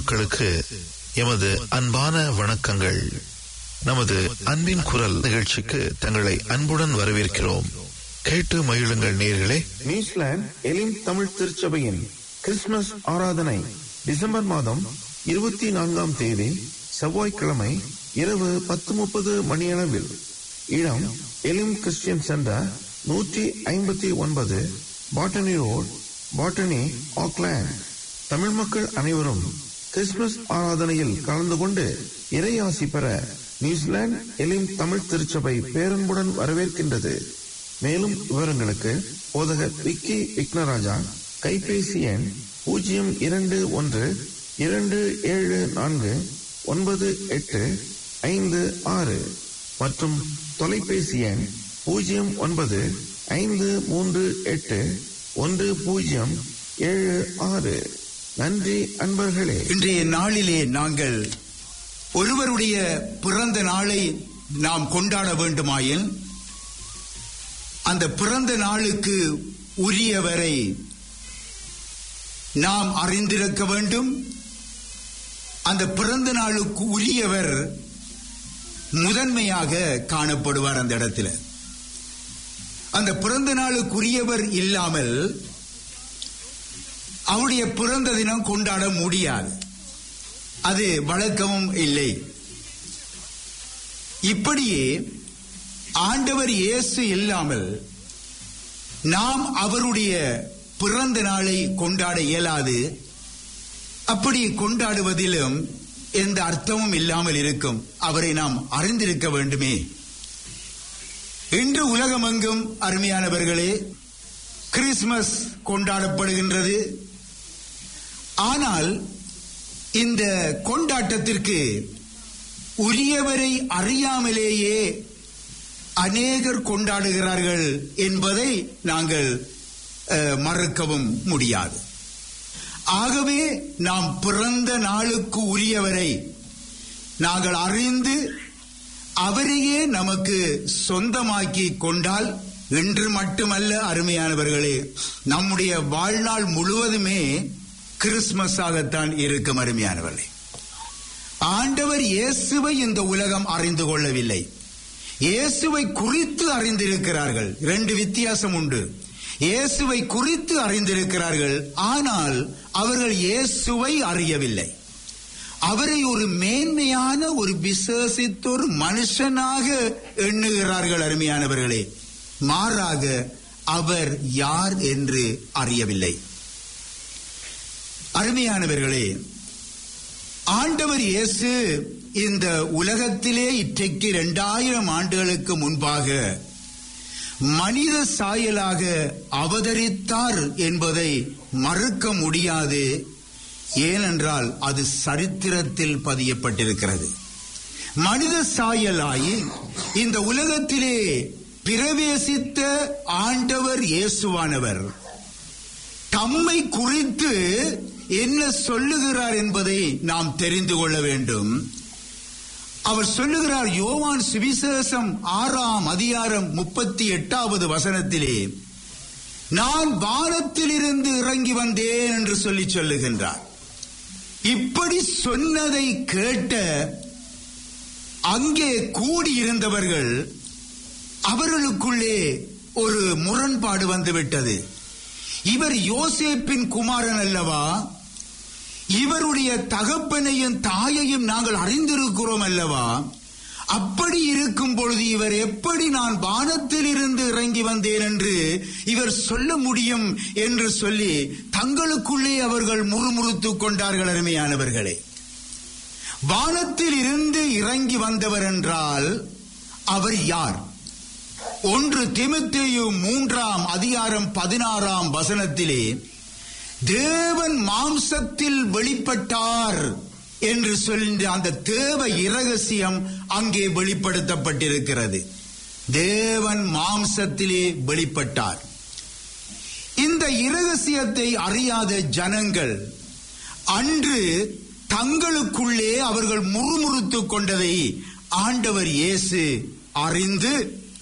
மக்களுக்கு எமது அன்பான வணக்கங்கள் நமது அன்பின் குரல் நிகழ்ச்சிக்கு தங்களை அன்புடன் வரவேற்கிறோம் கேட்டு மகிழுங்கள் நேர்களே நியூசிலாந்து எலிம் தமிழ் திருச்சபையின் கிறிஸ்துமஸ் ஆராதனை டிசம்பர் மாதம் இருபத்தி நான்காம் தேதி செவ்வாய்க்கிழமை இரவு பத்து முப்பது மணியளவில் இடம் எலிம் கிறிஸ்டியன் சென்டர் நூற்றி ஐம்பத்தி ஒன்பது Botany Road Botany Auckland Tamil மக்கள் அனைவரும் கிறிஸ்துமஸ் ஆராதனையில் கலந்து கொண்டு இறையாசி பெற நியூசிலாந்து எலிம் தமிழ் திருச்சபை பேரன்புடன் வரவேற்கின்றது மேலும் விவரங்களுக்கு போதகர் விக்கி விக்னராஜா கைபேசி எண் பூஜ்ஜியம் இரண்டு ஒன்று இரண்டு ஏழு நான்கு ஒன்பது எட்டு ஐந்து ஆறு மற்றும் தொலைபேசி எண் பூஜ்ஜியம் ஒன்பது ஐந்து மூன்று எட்டு ஒன்று பூஜ்ஜியம் ஏழு ஆறு நன்றி அன்பர்களே இன்றைய நாளிலே நாங்கள் ஒருவருடைய பிறந்த நாளை நாம் கொண்டாட வேண்டுமாயின் அந்த பிறந்த நாளுக்கு உரியவரை நாம் அறிந்திருக்க வேண்டும் அந்த பிறந்த நாளுக்கு உரியவர் முதன்மையாக காணப்படுவார் அந்த இடத்துல அந்த பிறந்த நாளுக்குரியவர் இல்லாமல் அவருடைய பிறந்த தினம் கொண்டாட முடியாது அது வழக்கமும் இல்லை இப்படியே ஆண்டவர் இயேசு இல்லாமல் நாம் அவருடைய பிறந்த நாளை கொண்டாட இயலாது அப்படி கொண்டாடுவதிலும் எந்த அர்த்தமும் இல்லாமல் இருக்கும் அவரை நாம் அறிந்திருக்க வேண்டுமே இன்று உலகமெங்கும் அருமையானவர்களே கிறிஸ்துமஸ் கொண்டாடப்படுகின்றது ஆனால் இந்த கொண்டாட்டத்திற்கு உரியவரை அறியாமலேயே அநேகர் கொண்டாடுகிறார்கள் என்பதை நாங்கள் அஹ், மறுக்கவும் முடியாது ஆகவே நாம் பிறந்த நாளுக்கு உரியவரை நாங்கள் அறிந்து அவரையே நமக்கு சொந்தமாக்கி கொண்டால் இன்று மட்டுமல்ல அருமையானவர்களே நம்முடைய வாழ்நாள் முழுவதுமே கிறிஸ்துமஸாகத்தான் இருக்கும் அருமையானவர்களே ஆண்டவர் இயேசுவை இந்த உலகம் அறிந்து கொள்ளவில்லை இயேசுவை குறித்து அறிந்திருக்கிறார்கள் ரெண்டு வித்தியாசம் உண்டு இயேசுவை குறித்து அறிந்திருக்கிறார்கள் ஆனால் அவர்கள் இயேசுவை அறியவில்லை அவரை ஒரு மேன்மையான ஒரு விசேஷித்த ஒரு மனுஷனாக எண்ணுகிறார்கள் அருமையானவர்களே மாறாக அவர் யார் என்று அறியவில்லை அருமையானவர்களே ஆண்டவர் இயேசு இந்த உலகத்திலே இன்றைக்கு இரண்டாயிரம் ஆண்டுகளுக்கு முன்பாக மனித சாயலாக அவதரித்தார் என்பதை மறுக்க முடியாது ஏனென்றால் அது சரித்திரத்தில் பதியப்பட்டிருக்கிறது மனித சாயலாய் இந்த உலகத்திலே பிரவேசித்த ஆண்டவர் இயேசுவானவர் தம்மை குறித்து என்ன சொல்லுகிறார் என்பதை நாம் தெரிந்து கொள்ள வேண்டும் அவர் சொல்லுகிறார் யோவான் சுவிசேஷம் ஆறாம் அதிகாரம் முப்பத்தி எட்டாவது வசனத்திலே நான் வானத்திலிருந்து இறங்கி வந்தேன் என்று சொல்லி சொல்லுகின்றார் இப்படி சொன்னதை கேட்ட அங்கே கூடியிருந்தவர்கள் அவர்களுக்குள்ளே ஒரு முரண்பாடு வந்துவிட்டது இவர் யோசேப்பின் குமாரன் அல்லவா இவருடைய தகப்பனையும் தாயையும் நாங்கள் அறிந்திருக்கிறோம் அல்லவா அப்படி இருக்கும் பொழுது இவர் எப்படி நான் வானத்தில் இருந்து இறங்கி வந்தேன் என்று இவர் சொல்ல முடியும் என்று சொல்லி தங்களுக்குள்ளே அவர்கள் முறுமுறுத்துக் கொண்டார்கள் அருமையானவர்களே வானத்தில் இருந்து இறங்கி வந்தவர் என்றால் அவர் யார் ஒன்று திமுத்தேயு மூன்றாம் அதிகாரம் பதினாறாம் வசனத்திலே தேவன் மாம்சத்தில் வெளிப்பட்டார் என்று சொல்கின்ற அந்த தேவ இரகசியம் அங்கே வெளிப்படுத்தப்பட்டிருக்கிறது தேவன் மாம்சத்திலே வெளிப்பட்டார் இந்த இரகசியத்தை அறியாத ஜனங்கள் அன்று தங்களுக்குள்ளே அவர்கள் முறுமுறுத்துக் கொண்டதை ஆண்டவர் இயேசு அறிந்து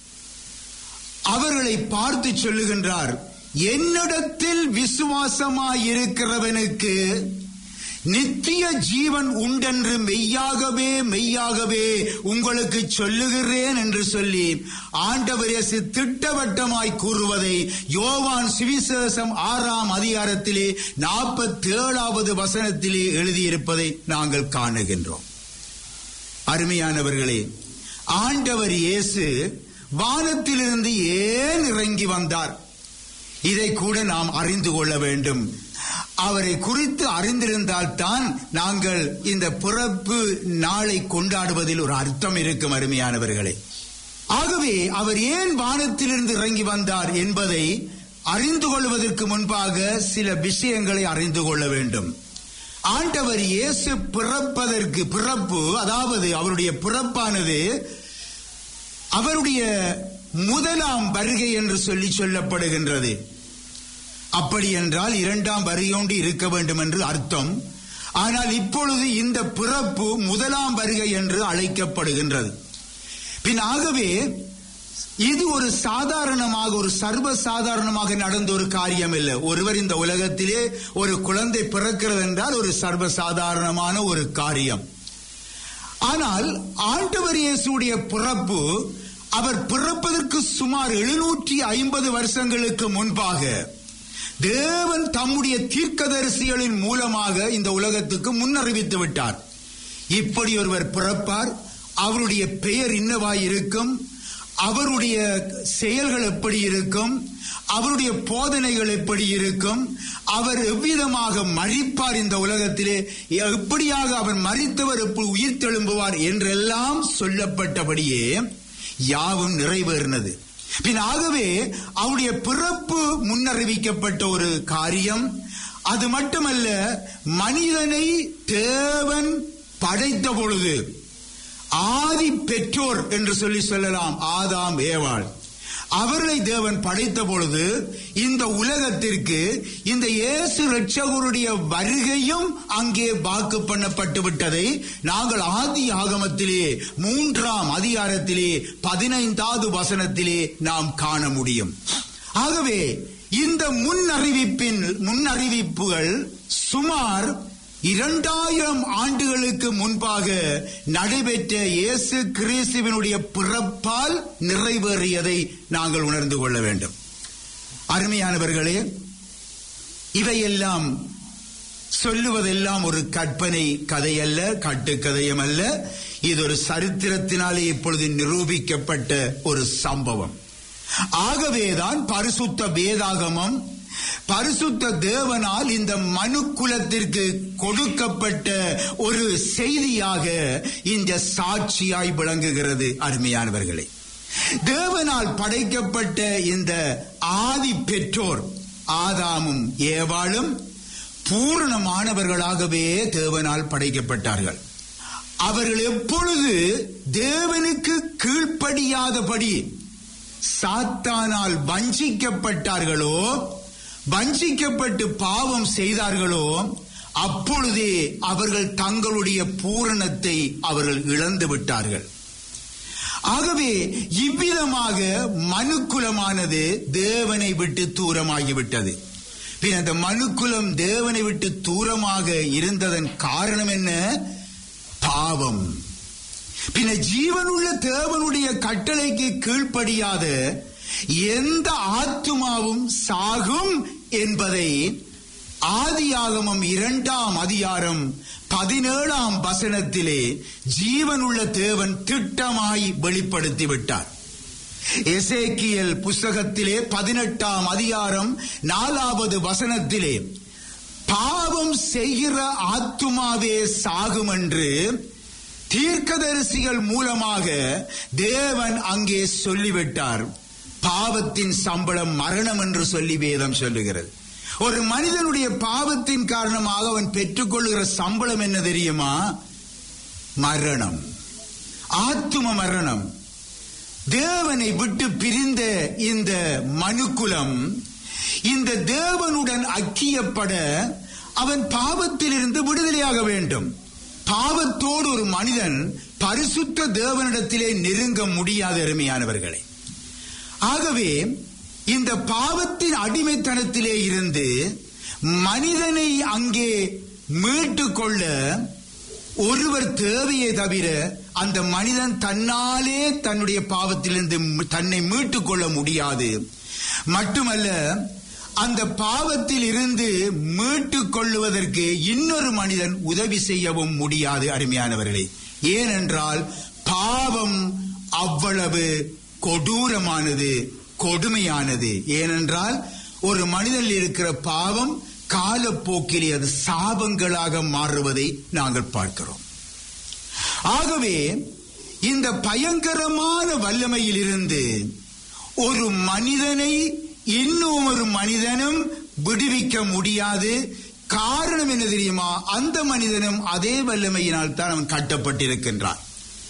அவர்களை பார்த்து சொல்லுகின்றார் என்னிடத்தில் விசுவாசமாயிருக்கிறவனுக்கு நித்திய ஜீவன் உண்டென்று மெய்யாகவே மெய்யாகவே உங்களுக்கு சொல்லுகிறேன் என்று சொல்லி ஆண்டவர் இயேசு திட்டவட்டமாய் கூறுவதை யோவான் சுவிசேஷம் ஆறாம் அதிகாரத்திலே நாற்பத்தி ஏழாவது வசனத்திலே எழுதியிருப்பதை நாங்கள் காணுகின்றோம் அருமையானவர்களே ஆண்டவர் இயேசு வானத்திலிருந்து ஏன் இறங்கி வந்தார் இதை கூட நாம் அறிந்து கொள்ள வேண்டும் அவரை குறித்து அறிந்திருந்தால் தான் நாங்கள் இந்த பிறப்பு நாளை கொண்டாடுவதில் ஒரு அர்த்தம் இருக்கும் அருமையானவர்களே ஆகவே அவர் ஏன் வானத்திலிருந்து இறங்கி வந்தார் என்பதை அறிந்து கொள்வதற்கு முன்பாக சில விஷயங்களை அறிந்து கொள்ள வேண்டும் ஆண்டவர் இயேசு பிறப்பதற்கு பிறப்பு அதாவது அவருடைய பிறப்பானது அவருடைய முதலாம் வருகை என்று சொல்லி சொல்லப்படுகின்றது அப்படி என்றால் இரண்டாம் வருகையோண்டு இருக்க வேண்டும் என்று அர்த்தம் ஆனால் இப்பொழுது இந்த பிறப்பு முதலாம் வருகை என்று அழைக்கப்படுகின்றது பின் ஆகவே இது ஒரு சாதாரணமாக ஒரு சர்வ சாதாரணமாக நடந்த ஒரு காரியம் இல்லை ஒருவர் இந்த உலகத்திலே ஒரு குழந்தை பிறக்கிறது என்றால் ஒரு சர்வ சாதாரணமான ஒரு காரியம் ஆனால் ஆண்டவர் இயேசுடைய பிறப்பு அவர் பிறப்பதற்கு சுமார் எழுநூற்றி ஐம்பது வருஷங்களுக்கு முன்பாக தேவன் தம்முடைய தீர்க்கதரிசிகளின் மூலமாக இந்த உலகத்துக்கு முன்னறிவித்து விட்டார் இப்படி ஒருவர் பிறப்பார் அவருடைய பெயர் இன்னவாய் இருக்கும் அவருடைய செயல்கள் எப்படி இருக்கும் அவருடைய போதனைகள் எப்படி இருக்கும் அவர் எவ்விதமாக மறிப்பார் இந்த உலகத்திலே எப்படியாக அவர் மறித்தவர் எப்படி உயிர் தெழும்புவார் என்றெல்லாம் சொல்லப்பட்டபடியே யாவும் நிறைவேறினது பின் ஆகவே அவருடைய பிறப்பு முன்னறிவிக்கப்பட்ட ஒரு காரியம் அது மட்டுமல்ல மனிதனை தேவன் படைத்த பொழுது ஆதி பெற்றோர் என்று சொல்லி சொல்லலாம் ஆதாம் ஏவாள் அவர்களை தேவன் படைத்த பொழுது இந்த உலகத்திற்கு இந்த இயேசு ரட்சகருடைய வருகையும் அங்கே வாக்கு பண்ணப்பட்டு விட்டதை நாங்கள் ஆதி ஆகமத்திலே மூன்றாம் அதிகாரத்திலே பதினைந்தாவது வசனத்திலே நாம் காண முடியும் ஆகவே இந்த முன் அறிவிப்பின் முன் அறிவிப்புகள் சுமார் இரண்டாயிரம் ஆண்டுகளுக்கு முன்பாக நடைபெற்ற இயேசு கிறிஸ்துவனுடைய பிறப்பால் நிறைவேறியதை நாங்கள் உணர்ந்து கொள்ள வேண்டும் அருமையானவர்களே இவையெல்லாம் சொல்லுவதெல்லாம் ஒரு கற்பனை கதை அல்ல கட்டுக்கதையும் அல்ல இது ஒரு சரித்திரத்தினாலே இப்பொழுது நிரூபிக்கப்பட்ட ஒரு சம்பவம் ஆகவேதான் பரிசுத்த வேதாகமம் பரிசுத்த தேவனால் இந்த மனு குலத்திற்கு கொடுக்கப்பட்ட ஒரு செய்தியாக இந்த சாட்சியாய் விளங்குகிறது அருமையானவர்களே தேவனால் படைக்கப்பட்ட இந்த ஆதி பெற்றோர் ஆதாமும் ஏவாளும் பூரணமானவர்களாகவே தேவனால் படைக்கப்பட்டார்கள் அவர்கள் எப்பொழுது தேவனுக்கு கீழ்ப்படியாதபடி சாத்தானால் வஞ்சிக்கப்பட்டார்களோ வஞ்சிக்கப்பட்டு பாவம் செய்தார்களோ அப்பொழுதே அவர்கள் தங்களுடைய பூரணத்தை அவர்கள் இழந்து விட்டார்கள் ஆகவே இவ்விதமாக மனுக்குலமானது தேவனை விட்டு தூரமாகிவிட்டது பின் அந்த மனுக்குலம் தேவனை விட்டு தூரமாக இருந்ததன் காரணம் என்ன பாவம் பின்ன ஜீவனுள்ள தேவனுடைய கட்டளைக்கு கீழ்ப்படியாத எந்த ஆத்துமாவும் சாகும் என்பதை ஆதியாகமம் இரண்டாம் அதிகாரம் பதினேழாம் வசனத்திலே ஜீவனுள்ள தேவன் திட்டமாய் வெளிப்படுத்தி விட்டார் எசேக்கியல் புஸ்தகத்திலே பதினெட்டாம் அதிகாரம் நாலாவது வசனத்திலே பாவம் செய்கிற ஆத்துமாவே சாகும் என்று தீர்க்கதரிசிகள் மூலமாக தேவன் அங்கே சொல்லிவிட்டார் பாவத்தின் சம்பளம் மரணம் என்று சொல்லி வேதம் சொல்லுகிறது ஒரு மனிதனுடைய பாவத்தின் காரணமாக அவன் பெற்றுக்கொள்கிற சம்பளம் என்ன தெரியுமா மரணம் ஆத்தும மரணம் தேவனை விட்டு பிரிந்த இந்த மனுக்குலம் இந்த தேவனுடன் ஐக்கியப்பட அவன் பாவத்திலிருந்து விடுதலையாக வேண்டும் பாவத்தோடு ஒரு மனிதன் பரிசுத்த தேவனிடத்திலே நெருங்க முடியாத அருமையானவர்களே ஆகவே இந்த பாவத்தின் அடிமைத்தனத்திலே இருந்து மனிதனை அங்கே மீட்டுக்கொள்ள ஒருவர் தேவையே தவிர அந்த மனிதன் தன்னாலே தன்னுடைய பாவத்திலிருந்து தன்னை மீட்டுக் கொள்ள முடியாது மட்டுமல்ல அந்த பாவத்தில் இருந்து மீட்டுக் கொள்ளுவதற்கு இன்னொரு மனிதன் உதவி செய்யவும் முடியாது அருமையானவர்களே ஏனென்றால் பாவம் அவ்வளவு கொடூரமானது கொடுமையானது ஏனென்றால் ஒரு மனிதனில் இருக்கிற பாவம் காலப்போக்கிலே அது சாபங்களாக மாறுவதை நாங்கள் பார்க்கிறோம் ஆகவே இந்த பயங்கரமான வல்லமையில் இருந்து ஒரு மனிதனை இன்னும் ஒரு மனிதனும் விடுவிக்க முடியாது காரணம் என்ன தெரியுமா அந்த மனிதனும் அதே வல்லமையினால் தான் அவன் கட்டப்பட்டிருக்கின்றான்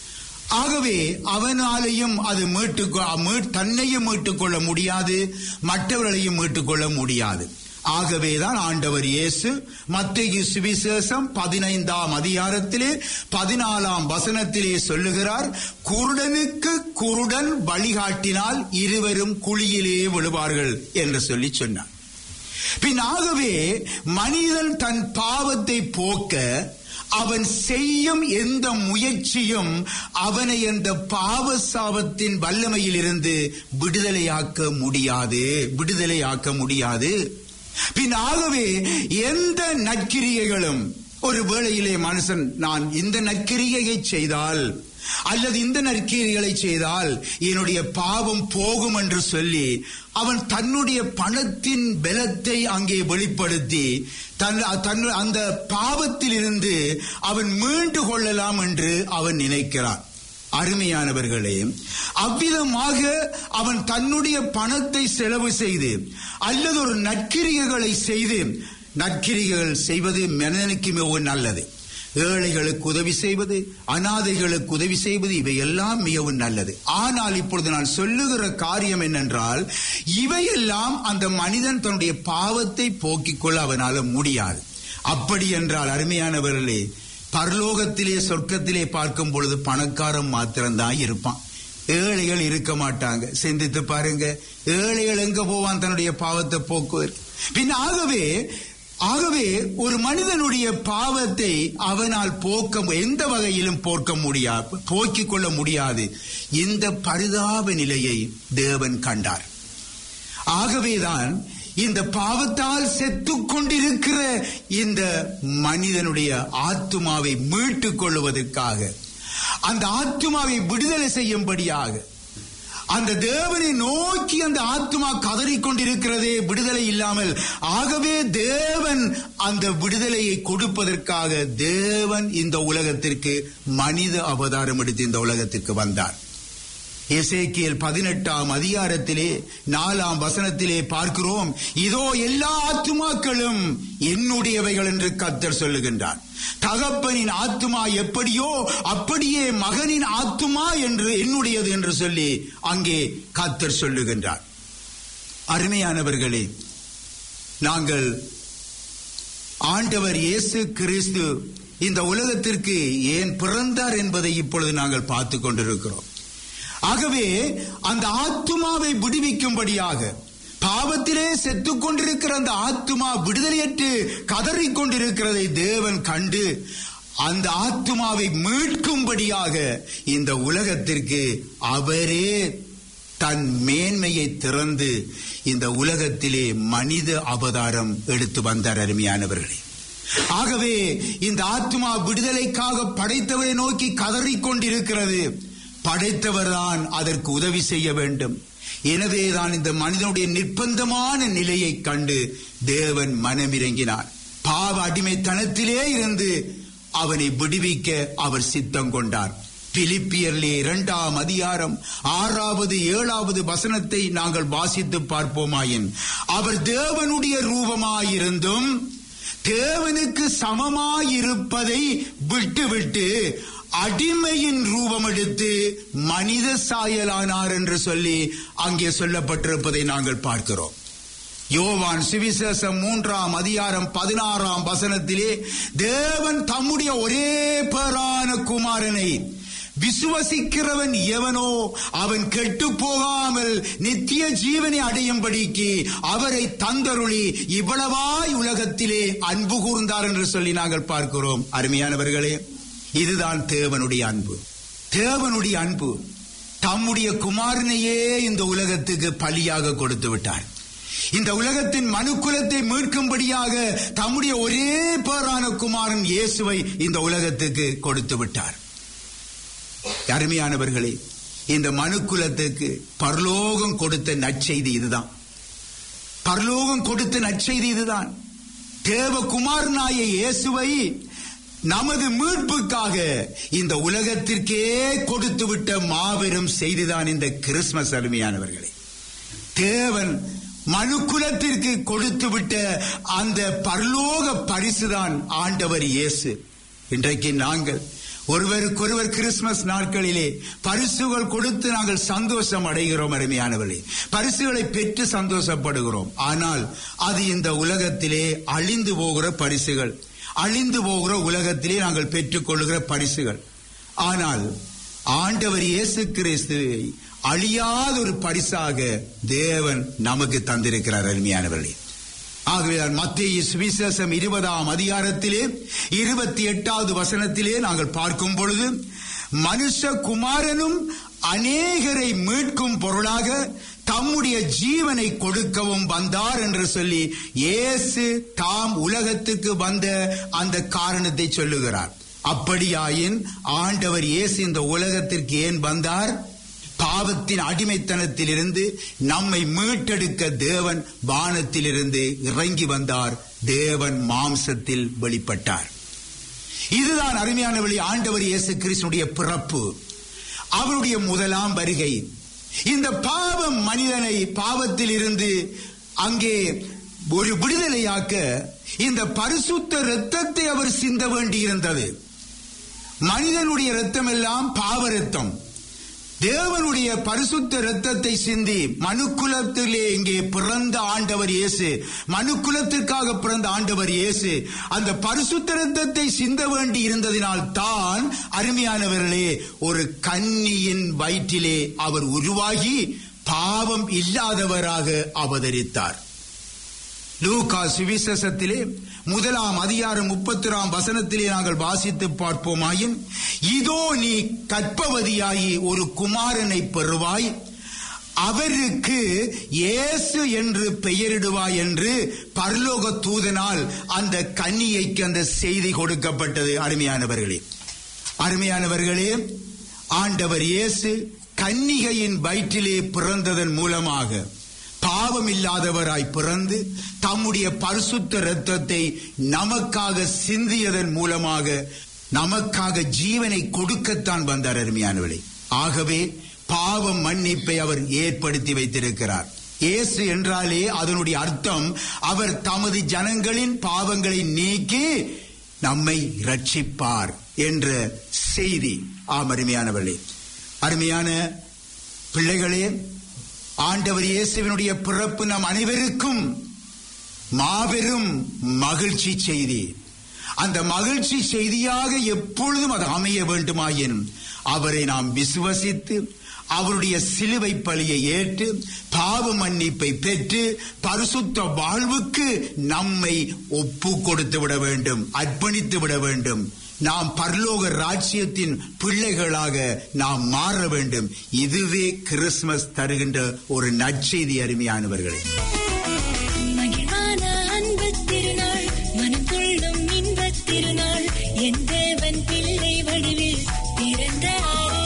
ஆகவே அவனாலேயும் அது மீட்டு தன்னையும் மீட்டுக்கொள்ள முடியாது மற்றவர்களையும் மீட்டுக்கொள்ள முடியாது ஆகவேதான் ஆண்டவர் இயேசு மத்திய சுவிசேஷம் பதினைந்தாம் அதிகாரத்திலே பதினாலாம் வசனத்திலே சொல்லுகிறார் குருடனுக்கு குருடன் வழிகாட்டினால் இருவரும் குழியிலே விழுவார்கள் என்று சொல்லி சொன்னார் பின் ஆகவே மனிதன் தன் பாவத்தை போக்க அவன் செய்யும் எந்த முயற்சியும் அவனை அந்த பாவ சாபத்தின் வல்லமையில் இருந்து விடுதலையாக்க முடியாது விடுதலையாக்க முடியாது பின் ஆகவே எந்த நற்கிரியைகளும் ஒரு வேளையிலே மனுஷன் நான் இந்த நற்கிரியையை செய்தால் அல்லது இந்த நற்கிரிகளை செய்தால் என்னுடைய பாவம் போகும் என்று சொல்லி அவன் தன்னுடைய பணத்தின் பலத்தை அங்கே வெளிப்படுத்தி தன் தன் அந்த பாவத்தில் இருந்து அவன் மீண்டு கொள்ளலாம் என்று அவன் நினைக்கிறான் அருமையானவர்களே அவ்விதமாக அவன் தன்னுடைய பணத்தை செலவு செய்து அல்லது ஒரு நற்கிரிகைகளை செய்து நற்கிரிகைகள் செய்வது மனிதனுக்கு மிகவும் நல்லது ஏழைகளுக்கு உதவி செய்வது அனாதைகளுக்கு உதவி செய்வது இவையெல்லாம் மிகவும் நல்லது ஆனால் இப்பொழுது நான் சொல்லுகிற காரியம் என்னென்றால் இவையெல்லாம் அந்த மனிதன் தன்னுடைய பாவத்தை போக்கிக் கொள்ள அவனால முடியாது அப்படி என்றால் அருமையானவர்களே பரலோகத்திலே சொர்க்கத்திலே பார்க்கும் பொழுது பணக்காரன் மாத்திரம்தான் இருப்பான் ஏழைகள் இருக்க மாட்டாங்க சிந்தித்து பாருங்க ஏழைகள் எங்க போவான் தன்னுடைய பாவத்தை போக்குவதற்கு பின் ஆகவே ஆகவே ஒரு மனிதனுடைய பாவத்தை அவனால் போக்க எந்த வகையிலும் போக்க முடியாது போக்கிக் கொள்ள முடியாது இந்த பரிதாப நிலையை தேவன் கண்டார் ஆகவேதான் இந்த பாவத்தால் செத்து கொண்டிருக்கிற இந்த மனிதனுடைய ஆத்துமாவை மீட்டுக் கொள்வதற்காக அந்த ஆத்துமாவை விடுதலை செய்யும்படியாக அந்த தேவனை நோக்கி அந்த ஆத்மா கதறிக்கொண்டிருக்கிறதே விடுதலை இல்லாமல் ஆகவே தேவன் அந்த விடுதலையை கொடுப்பதற்காக தேவன் இந்த உலகத்திற்கு மனித அவதாரம் எடுத்து இந்த உலகத்திற்கு வந்தார் எசேக்கியல் பதினெட்டாம் அதிகாரத்திலே நாலாம் வசனத்திலே பார்க்கிறோம் இதோ எல்லா ஆத்துமாக்களும் என்னுடையவைகள் என்று கத்தர் சொல்லுகின்றார் தகப்பனின் ஆத்துமா எப்படியோ அப்படியே மகனின் ஆத்துமா என்று என்னுடையது என்று சொல்லி அங்கே கத்தர் சொல்லுகின்றார் அருமையானவர்களே நாங்கள் ஆண்டவர் இயேசு கிறிஸ்து இந்த உலகத்திற்கு ஏன் பிறந்தார் என்பதை இப்பொழுது நாங்கள் பார்த்து கொண்டிருக்கிறோம் ஆகவே அந்த ஆத்துமாவை விடுவிக்கும்படியாக பாவத்திலே செத்துக் கொண்டிருக்கிற அந்த ஆத்துமா விடுதலையற்று கதறிக் கொண்டிருக்கிறதை தேவன் கண்டு அந்த ஆத்துமாவை மீட்கும்படியாக இந்த உலகத்திற்கு அவரே தன் மேன்மையை திறந்து இந்த உலகத்திலே மனித அவதாரம் எடுத்து வந்தார் அருமையானவர்களே ஆகவே இந்த ஆத்மா விடுதலைக்காக படைத்தவரை நோக்கி கதறிக் கொண்டிருக்கிறது படைத்தவர் தான் அதற்கு உதவி செய்ய வேண்டும் எனவேதான் இந்த மனிதனுடைய நிர்பந்தமான நிலையை கண்டு தேவன் மனமிறங்கினார் பாவ அடிமைத்தனத்திலே இருந்து அவனை விடுவிக்க அவர் சித்தம் கொண்டார் பிலிப்பியர்லே இரண்டாம் அதிகாரம் ஆறாவது ஏழாவது வசனத்தை நாங்கள் வாசித்து பார்ப்போமாயின் அவர் தேவனுடைய ரூபமாயிருந்தும் தேவனுக்கு சமமாயிருப்பதை விட்டுவிட்டு அடிமையின் ரூபம் எடுத்து மனித சாயலானார் என்று சொல்லி அங்கே சொல்லப்பட்டிருப்பதை நாங்கள் பார்க்கிறோம் யோவான் சுவிசேஷம் மூன்றாம் அதிகாரம் பதினாறாம் வசனத்திலே தேவன் தம்முடைய ஒரே பேரான குமாரனை விசுவசிக்கிறவன் எவனோ அவன் கெட்டு போகாமல் நித்திய ஜீவனை அடையும்படிக்கு அவரை தந்தருளி இவ்வளவாய் உலகத்திலே அன்பு கூர்ந்தார் என்று சொல்லி நாங்கள் பார்க்கிறோம் அருமையானவர்களே இதுதான் தேவனுடைய அன்பு தேவனுடைய அன்பு தம்முடைய குமாரனையே இந்த உலகத்துக்கு பலியாக கொடுத்து விட்டார் இந்த உலகத்தின் மனுக்குலத்தை மீட்கும்படியாக தம்முடைய ஒரே பேரான குமாரன் இயேசுவை இந்த உலகத்துக்கு கொடுத்து விட்டார் அருமையானவர்களே இந்த மனுக்குலத்துக்கு பரலோகம் கொடுத்த நற்செய்தி இதுதான் பரலோகம் கொடுத்த நற்செய்தி இதுதான் தேவகுமாரனாய இயேசுவை நமது மீட்புக்காக இந்த உலகத்திற்கே கொடுத்து விட்ட மாபெரும் செய்திதான் இந்த கிறிஸ்துமஸ் அருமையானவர்களே தேவன் மனுக்குலத்திற்கு கொடுத்து விட்ட அந்த பரலோக பரிசுதான் ஆண்டவர் இயேசு இன்றைக்கு நாங்கள் ஒருவருக்கொருவர் கிறிஸ்துமஸ் நாட்களிலே பரிசுகள் கொடுத்து நாங்கள் சந்தோஷம் அடைகிறோம் அருமையானவர்களே பரிசுகளை பெற்று சந்தோஷப்படுகிறோம் ஆனால் அது இந்த உலகத்திலே அழிந்து போகிற பரிசுகள் அழிந்து போகிற உலகத்திலே நாங்கள் பெற்றுக்கொள்கிற பரிசுகள் ஆனால் ஆண்டவர் இயேசு கிறிஸ்துவை அழியாத ஒரு பரிசாக தேவன் நமக்கு தந்திருக்கிறார் அருமையானவர்களே ஆகவே மத்திய சுவிசேஷம் இருபதாம் அதிகாரத்திலே இருபத்தி எட்டாவது வசனத்திலே நாங்கள் பார்க்கும் பொழுது மனுஷ குமாரனும் அநேகரை மீட்கும் பொருளாக தம்முடைய ஜீவனை கொடுக்கவும் வந்தார் என்று சொல்லி இயேசு தாம் உலகத்துக்கு வந்த அந்த காரணத்தை சொல்லுகிறார் அப்படியாயின் ஆண்டவர் இயேசு இந்த உலகத்திற்கு ஏன் வந்தார் பாவத்தின் அடிமைத்தனத்திலிருந்து நம்மை மீட்டெடுக்க தேவன் வானத்திலிருந்து இறங்கி வந்தார் தேவன் மாம்சத்தில் வெளிப்பட்டார் இதுதான் அருமையான வழி ஆண்டவர் இயேசு கிறிஸ்துடைய பிறப்பு அவருடைய முதலாம் வருகை இந்த பாவம் மனிதனை பாவத்தில் இருந்து அங்கே ஒரு விடுதலையாக்க இந்த பரிசுத்த இரத்தத்தை அவர் சிந்த வேண்டியிருந்தது மனிதனுடைய இரத்தம் எல்லாம் பாவ இரத்தம் தேவனுடைய பரிசுத்த இரத்தத்தை சிந்தி மனுக்குலத்திலே இங்கே பிறந்த ஆண்டவர் இயேசு மனுக்குலத்திற்காக பிறந்த ஆண்டவர் இயேசு அந்த பரிசுத்த இரத்தத்தை சிந்த வேண்டி இருந்ததினால் தான் அருமையானவர்களே ஒரு கன்னியின் வயிற்றிலே அவர் உருவாகி பாவம் இல்லாதவராக அவதரித்தார் லூகா சுவிசேஷத்திலே முதலாம் அதிகாரம் முப்பத்திராம் வசனத்திலே நாங்கள் வாசித்து பார்ப்போமாயின் இதோ நீ கற்பவதியாகி ஒரு குமாரனை பெறுவாய் அவருக்கு இயேசு என்று பெயரிடுவாய் என்று பரலோக தூதனால் அந்த கன்னியைக்கு அந்த செய்தி கொடுக்கப்பட்டது அருமையானவர்களே அருமையானவர்களே ஆண்டவர் இயேசு கன்னிகையின் வயிற்றிலே பிறந்ததன் மூலமாக பாவம் இல்லாதவராய் பிறந்து தம்முடைய பரிசுத்த இரத்தத்தை நமக்காக சிந்தியதன் மூலமாக நமக்காக ஜீவனை கொடுக்கத்தான் வந்தார் அருமையானவளை ஆகவே பாவம் மன்னிப்பை அவர் ஏற்படுத்தி வைத்திருக்கிறார் இயேசு என்றாலே அதனுடைய அர்த்தம் அவர் தமது ஜனங்களின் பாவங்களை நீக்கி நம்மை ரட்சிப்பார் என்ற செய்தி ஆம் அருமையானவர்களே அருமையான பிள்ளைகளே ஆண்டவர் இயேசுவினுடைய பிறப்பு நம் அனைவருக்கும் மாபெரும் மகிழ்ச்சி செய்தி அந்த மகிழ்ச்சி செய்தியாக எப்பொழுதும் அது அமைய வேண்டுமாயின் அவரை நாம் விசுவசித்து அவருடைய சிலுவை பலியை ஏற்று பாவ மன்னிப்பை பெற்று பரிசுத்த வாழ்வுக்கு நம்மை ஒப்பு கொடுத்து விட வேண்டும் அர்ப்பணித்து விட வேண்டும் நாம் பரலோக ராஜ்யத்தின் பிள்ளைகளாக நாம் மாற வேண்டும் இதுவே கிறிஸ்துமஸ் தருகின்ற ஒரு நற்செய்தி அருமையானவர்களே மகிழ்வான அன்புத் திருநாள் மனம் கொள்ளும் இன்பத் திருநாள் என் தேவன் பிள்ளை வடிவில் பிறந்தாரே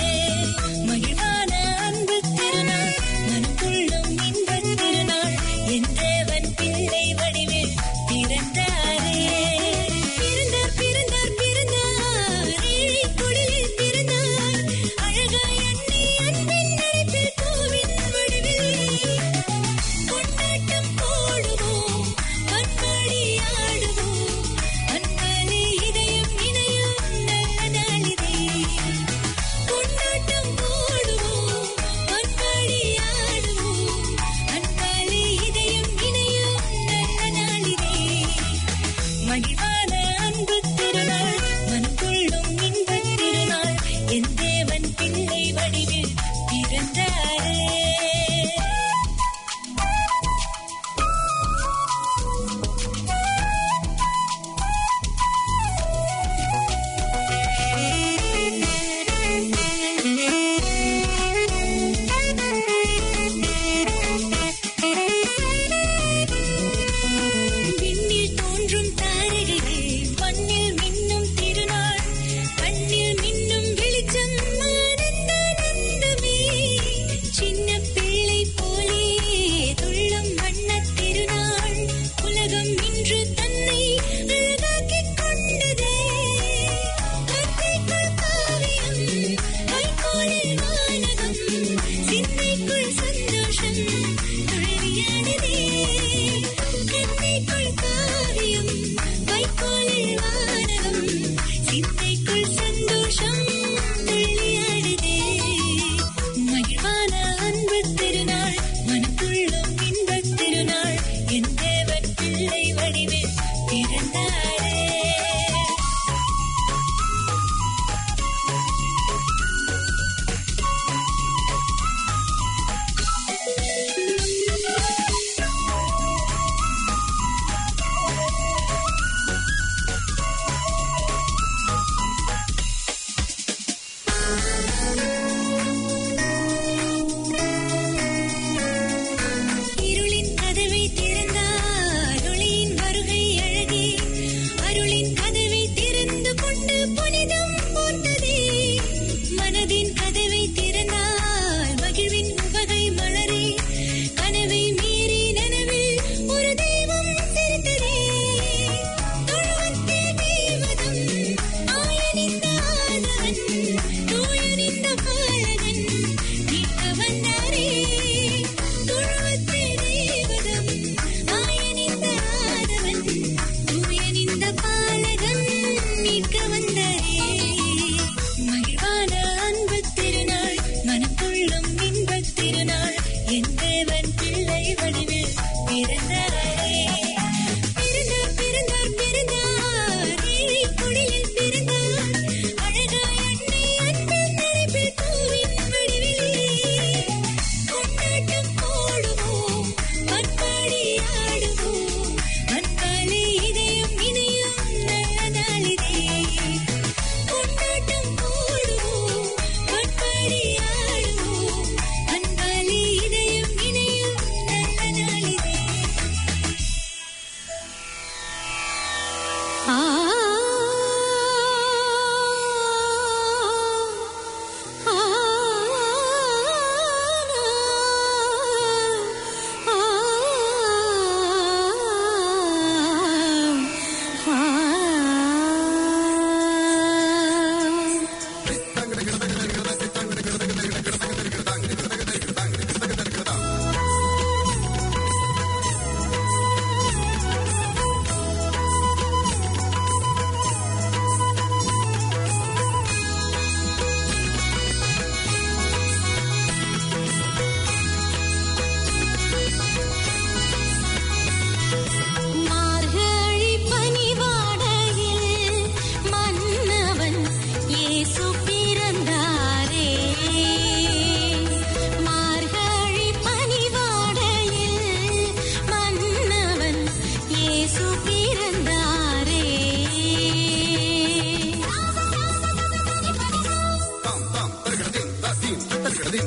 மகிழ்வான அன்புத் திருநாள் மனம் கொள்ளும் இன்பத் திருநாள் என் தேவன் பிள்ளை வடிவில் பிறந்தாரே பிறந்தார் பிறந்தார் பிறந்தார் ஏழை குடிலில் பிறந்தார் அழகாய் அன்னை அன்பின் நடிப்பில் பூவின் வடிவில் பொன்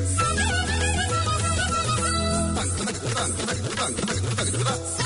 Sa